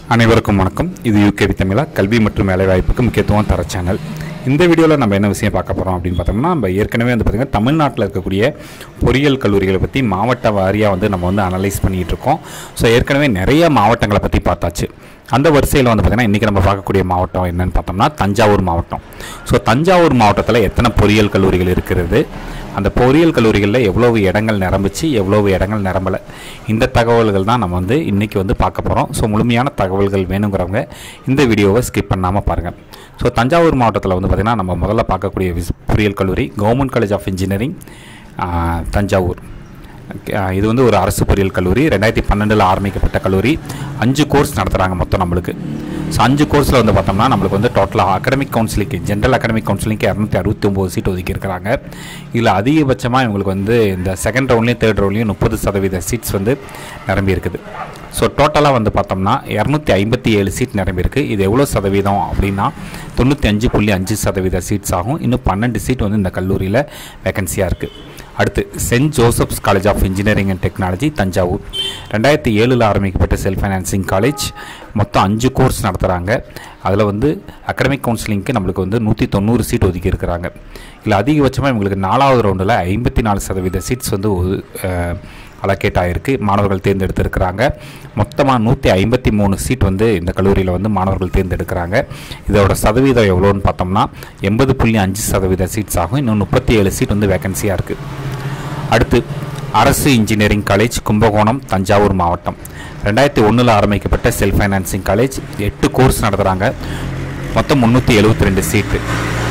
அனைவருக்கும் வணக்கம் இது யூகே தமிழா கல்வி மற்றும் வேலைவாய்ப்புக்கு முக்கியத்துவம் தர சேனல் இந்த வீடியோவில் நம்ம என்ன விஷயம் பார்க்க போகிறோம் அப்படின்னு பார்த்தோம்னா நம்ம ஏற்கனவே வந்து பார்த்திங்கன்னா தமிழ்நாட்டில் இருக்கக்கூடிய பொறியியல் கல்லூரிகளை பற்றி மாவட்ட வாரியாக வந்து நம்ம வந்து அனலைஸ் பண்ணிகிட்டு இருக்கோம் ஸோ ஏற்கனவே நிறைய மாவட்டங்களை பற்றி பார்த்தாச்சு அந்த வரிசையில் வந்து பார்த்திங்கன்னா இன்றைக்கி நம்ம பார்க்கக்கூடிய மாவட்டம் என்னன்னு பார்த்தோம்னா தஞ்சாவூர் மாவட்டம் ஸோ தஞ்சாவூர் மாவட்டத்தில் எத்தனை பொறியியல் கல்லூரிகள் இருக்கிறது அந்த பொறியியல் கல்லூரிகளில் எவ்வளவு இடங்கள் நிரம்பிச்சு எவ்வளவு இடங்கள் நிரம்பலை இந்த தகவல்கள் தான் நம்ம வந்து இன்றைக்கி வந்து பார்க்க போகிறோம் ஸோ முழுமையான தகவல்கள் வேணுங்கிறவங்க இந்த வீடியோவை ஸ்கிப் பண்ணாமல் பாருங்கள் ஸோ தஞ்சாவூர் மாவட்டத்தில் வந்து பார்த்திங்கன்னா நம்ம முதல்ல பார்க்கக்கூடிய விஸ் பொறியியல் கல்லூரி government college of engineering Thanjavur ஆஹ் இது வந்து ஒரு அரசு பொறியியல் கல்லூரி ரெண்டாயிரத்தி பன்னெண்டில் ஆரம்பிக்கப்பட்ட கல்லூரி அஞ்சு கோர்ஸ் நடத்துகிறாங்க மொத்தம் நம்மளுக்கு ஸோ அஞ்சு கோர்ஸில் வந்து பார்த்தோம்னா நம்மளுக்கு வந்து டோட்டலாக அகடமிக் கவுன்சிலிங்க்கு ஜென்ரல் அகடமிக் கவுன்சிலிங்க்கு இரநூத்தி அறுபத்தி ஒம்பது சீட் ஒதுக்கியிருக்கிறாங்க இதில் அதிகபட்சமாக இவங்களுக்கு வந்து இந்த செகண்ட் ரவுண்ட்லேயும் தேர்ட் ரவுண்ட்லேயும் முப்பது சதவீத சீட்ஸ் வந்து நிரம்பி இருக்குது ஸோ டோட்டலாக வந்து பார்த்தோம்னா இரநூத்தி ஐம்பத்தி ஏழு சீட் நிரம்பியிருக்கு இது எவ்வளோ சதவீதம் அப்படின்னா தொண்ணூற்றி அஞ்சு புள்ளி அஞ்சு சதவீத சீட்ஸ் ஆகும் இன்னும் பன்னெண்டு சீட் வந்து இந்த கல்லூரியில் வேகன்சியாக இருக்குது அடுத்து saint Joseph's college of engineering and technology Thanjavur ரெண்டாயிரத்தி ஏழில் ஆரம்பிக்கப்பட்ட செல்ஃப் ஃபைனான்சிங் காலேஜ் மொத்தம் அஞ்சு கோர்ஸ் நடத்துகிறாங்க அதில் வந்து அகடமிக் கவுன்சிலிங்க்கு நம்மளுக்கு வந்து நூற்றி தொண்ணூறு சீட் ஒதுக்கி இருக்கிறாங்க இல்லை அதிகபட்சமாக இவங்களுக்கு நாலாவது ரவுண்டில் ஐம்பத்தி நாலு சதவீத சீட்ஸ் வந்து அலோகேட் ஆகிருக்கு மாணவர்கள் தேர்ந்தெடுத்திருக்கிறாங்க மொத்தமாக நூற்றி ஐம்பத்தி மூணு சீட் வந்து இந்த கல்லூரியில் வந்து மாணவர்கள் தேர்ந்தெடுக்கிறாங்க இதோட சதவீதம் எவ்வளோன்னு பார்த்தோம்னா எண்பது புள்ளி அஞ்சு சதவீத சீட்ஸ் ஆகும் இன்னும் முப்பத்தி ஏழு சீட் வந்து வேகன்சியாக இருக்குது அடுத்து அரசு இன்ஜினியரிங் காலேஜ் கும்பகோணம் தஞ்சாவூர் மாவட்டம் ரெண்டாயிரத்தி ஒன்றில் ஆரம்பிக்கப்பட்ட செல்ஃப் ஃபைனான்சிங் காலேஜ் எட்டு கோர்ஸ் நடத்துகிறாங்க மொத்தம் முந்நூற்றி எழுபத்தி ரெண்டு சீட்டு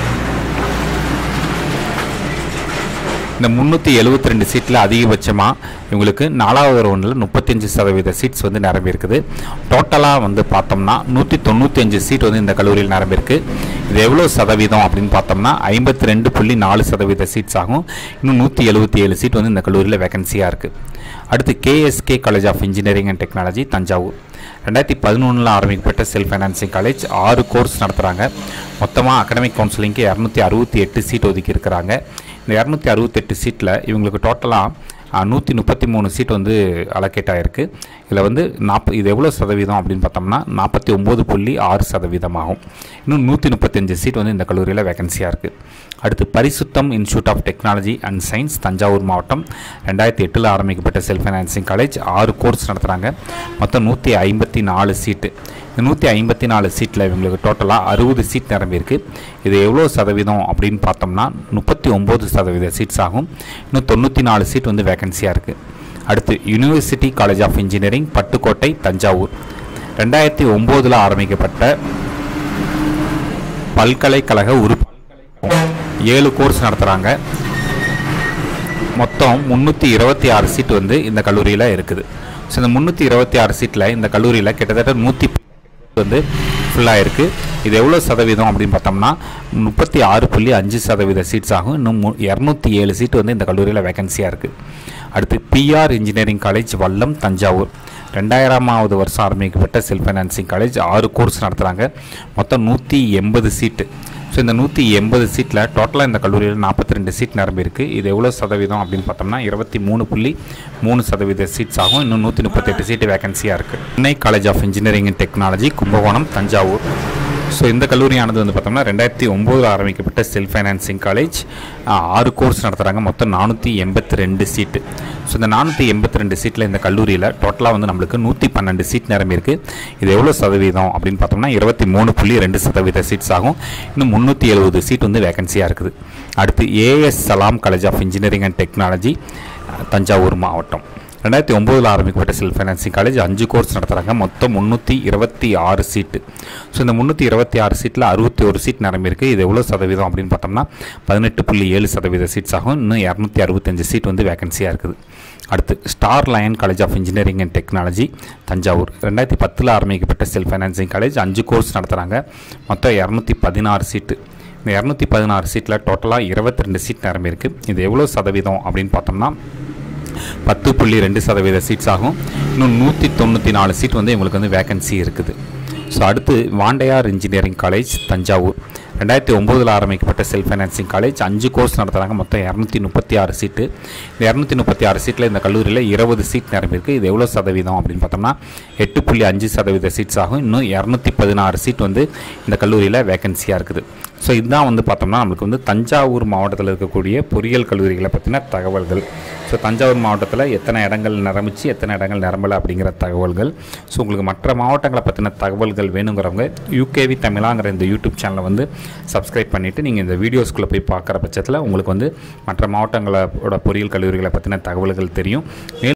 இந்த முந்நூற்றி எழுபத்தி ரெண்டு சீட்டில் அதிகபட்சமாக இவங்களுக்கு நாலாவது ரவுண்டில் முப்பத்தஞ்சு சதவீத சீட்ஸ் வந்து நிரம்பியிருக்குது டோட்டலாக வந்து பார்த்தோம்னா நூற்றி தொண்ணூற்றி அஞ்சு சீட் வந்து இந்த கல்லூரியில் நிரம்பியிருக்கு இது எவ்வளோ சதவீதம் அப்படின்னு பார்த்தோம்னா ஐம்பத்தி ரெண்டு புள்ளி நாலு சதவீத சீட்ஸ் ஆகும் இன்னும் நூற்றி எழுபத்தி ஏழு சீட் வந்து இந்த கல்லூரியில் வேகன்சியாக இருக்குது அடுத்து KSK college of engineering and technology Thanjavur ரெண்டாயிரத்தி பதினொன்றில் ஆரம்பிக்கப்பட்ட செல்ஃப் ஃபைனான்சிங் காலேஜ் ஆறு கோர்ஸ் நடத்துகிறாங்க மொத்தமாக அகடமிக் கவுன்சிலிங்க்கு இரநூத்தி அறுபத்தி எட்டு சீட் ஒதுக்கி இருக்கிறாங்க இந்த இரநூத்தி அறுபத்தெட்டு சீட்டில் இவங்களுக்கு டோட்டலாக நூற்றி முப்பத்தி மூணு சீட் வந்து அலோகேட் ஆகிருக்கு இதில் வந்து நாற்ப இது எவ்வளோ சதவீதம் அப்படின்னு பார்த்தோம்னா நாற்பத்தி ஒம்பது புள்ளி ஆறு சதவீதம் ஆகும் இன்னும் நூற்றி முப்பத்தஞ்சு சீட் வந்து இந்த கல்லூரியில் வேகன்சியாக இருக்குது அடுத்து Parisutham institute of technology and science Thanjavur மாவட்டம் ரெண்டாயிரத்தி எட்டில் ஆரம்பிக்கப்பட்ட செல்ஃப் ஃபைனான்சிங் காலேஜ் ஆறு கோர்ஸ் நடத்துகிறாங்க மொத்தம் நூற்றி ஐம்பத்தி நாலு சீட்டு இந்த நூற்றி ஐம்பத்தி நாலு சீட்டில் இவங்களுக்கு டோட்டலாக அறுபது சீட் நிரம்பியிருக்கு இது எவ்வளோ சதவீதம் அப்படின்னு பார்த்தோம்னா முப்பத்தி ஒம்பது சதவீத சீட்ஸ் ஆகும் இன்னும் தொண்ணூற்றி நாலு சீட் வந்து வேகன்சியாக இருக்குது அடுத்து university college of engineering Pattukkottai Thanjavur ரெண்டாயிரத்தி ஒம்போதில் ஆரம்பிக்கப்பட்ட பல்கலைக்கழக உறுப்பு ஏழு கோர்ஸ் நடத்துகிறாங்க மொத்தம் முந்நூற்றி இருபத்தி ஆறு சீட் வந்து இந்த கல்லூரியில் இருக்குது ஸோ இந்த முந்நூற்றி இருபத்தி ஆறு சீட்டில் இந்த கல்லூரியில் கிட்டத்தட்ட நூற்றி வந்து ஃபுல்லாக இருக்குது இது எவ்வளோ சதவீதம் அப்படின்னு பார்த்தோம்னா முப்பத்தி ஆறு புள்ளி அஞ்சு சதவீத சீட்ஸ் ஆகும் இன்னும் மு இரநூத்தி ஏழு சீட் வந்து இந்த கல்லூரியில் வேகன்சியாக இருக்குது அடுத்து PR engineering college Vallam Thanjavur ரெண்டாயிரமாவது வருஷம் ஆரம்பிக்கப்பட்ட செல்ஃப் ஃபைனான்சிங் காலேஜ் ஆறு கோர்ஸ் நடத்துகிறாங்க மொத்தம் நூற்றி எண்பது சீட்டு ஸோ இந்த நூற்றி எண்பது சீட்டில் டோட்டலாக இந்த கல்லூரியில் நாற்பத்தி ரெண்டு சீட் நிரம்பியிருக்கு இது எவ்வளோ சதவீதம் அப்படின்னு பார்த்தோம்னா இருபத்தி மூணு புள்ளி மூணு சதவீத சீட்ஸ் ஆகும் இன்னும் நூற்றி முப்பத்தெட்டு சீட்டு வேகன்சியாக இருக்குது Chennai college of engineering and technology Kumbakonam Thanjavur so இந்த கல்லூரியானது வந்து பார்த்தோம்னா ரெண்டாயிரத்தி ஒம்போதில் ஆரம்பிக்கப்பட்ட செல்ஃப் ஃபைனான்சிங் காலேஜ் ஆறு கோர்ஸ் நடத்துகிறாங்க மொத்தம் நானூற்றி எண்பத்தி ரெண்டு சீட்டு ஸோ இந்த நானூற்றி எண்பத்தி ரெண்டு சீட்டில் இந்த கல்லூரியில் டோட்டலாக வந்து நம்மளுக்கு நூற்றி பன்னெண்டு சீட் நிரம்பியிருக்கு இது எவ்வளோ சதவீதம் அப்படின்னு பார்த்தோம்னா இருபத்தி மூணு புள்ளி ரெண்டு சதவீத சீட்ஸ் ஆகும் இன்னும் முந்நூற்றி எழுபது சீட் வந்து வேகன்சியாக இருக்குது அடுத்து AS Salam college of engineering and technology Thanjavur மாவட்டம் ரெண்டாயிரத்தி ஒம்போதில் ஆரம்பிக்கப்பட்ட செல்ஃப் ஃபைனான்சிங் காலேஜ் அஞ்சு கோர்ஸ் நடத்துகிறாங்க மொத்தம் முந்நூற்றி இருபத்தி ஆறு சீட்டு ஸோ இந்த முந்நூற்றி இருபத்தி ஆறு சீட்டில் அறுபத்தி ஒரு சீட் நிரம்பியிருக்கு இது எவ்வளோ சதவீதம் அப்படின்னு பார்த்தோம்னா பதினெட்டு புள்ளி ஏழு சதவீத சீட்ஸ் ஆகும் இன்னும் இரநூத்தி அறுபத்தஞ்சு சீட் வந்து வேகன்சியாக இருக்குது அடுத்து star lion college of engineering and technology Thanjavur ரெண்டாயிரத்தி பத்தில் ஆரம்பிக்கப்பட்ட செல்ஃப் ஃபைனான்சிங் காலேஜ் அஞ்சு கோர்ஸ் நடத்துகிறாங்க மொத்தம் இரநூத்தி பதினாறு சீட்டு இந்த இரநூத்தி பதினாறு சீட்டில் டோட்டலாக இருபத்தி ரெண்டு சீட் நிரம்பியிருக்கு இது எவ்வளோ சதவீதம் அப்படின்னு பார்த்தோம்னா பத்து புள்ளி ரெண்டு சதவீத சீட்ஸ் ஆகும் இன்னும் நூற்றி தொண்ணூற்றி நாலு சீட் வந்து இவங்களுக்கு வந்து வேகன்சி இருக்குது ஸோ அடுத்து வாண்டையார் இன்ஜினியரிங் காலேஜ் தஞ்சாவூர் ரெண்டாயிரத்தி ஒம்போதில் ஆரம்பிக்கப்பட்ட செல்ஃப் ஃபைனான்சிங் காலேஜ் அஞ்சு கோர்ஸ் நடத்துகிறாங்க மொத்தம் இரநூத்தி முப்பத்தி ஆறு சீட்டு இந்த இரநூத்தி முப்பத்தி ஆறு சீட்டில் இந்த கல்லூரியில் இருபது சீட் நிரம்பியிருக்கு இது எவ்வளோ சதவீதம் அப்படின்னு பார்த்தோம்னா எட்டு புள்ளி அஞ்சு சதவீத சீட்ஸ் ஆகும் இன்னும் இரநூத்தி பதினாறு சீட் வந்து இந்த கல்லூரியில் வேகன்சியாக இருக்குது ஸோ இதுதான் வந்து பார்த்தோம்னா நம்மளுக்கு வந்து தஞ்சாவூர் மாவட்டத்தில் இருக்கக்கூடிய பொறியியல் கல்லூரிகளை பற்றின தகவல்கள் ஸோ தஞ்சாவூர் மாவட்டத்தில் எத்தனை இடங்கள் நிரம்பிச்சு எத்தனை இடங்கள் நிரம்பலை அப்படிங்கிற தகவல்கள் ஸோ உங்களுக்கு மற்ற மாவட்டங்களை பற்றின தகவல்கள் வேணுங்கிறவங்க யூகேவி தமிழாங்கிற இந்த யூடியூப் சேனலை வந்து சப்ஸ்கிரைப் பண்ணிவிட்டு நீங்கள் இந்த வீடியோஸ்குள்ளே போய் பார்க்குற பட்சத்தில் உங்களுக்கு வந்து மற்ற மாவட்டங்களோட பொறியியல் கல்லூரிகளை பற்றின தகவல்கள் தெரியும் மேலும்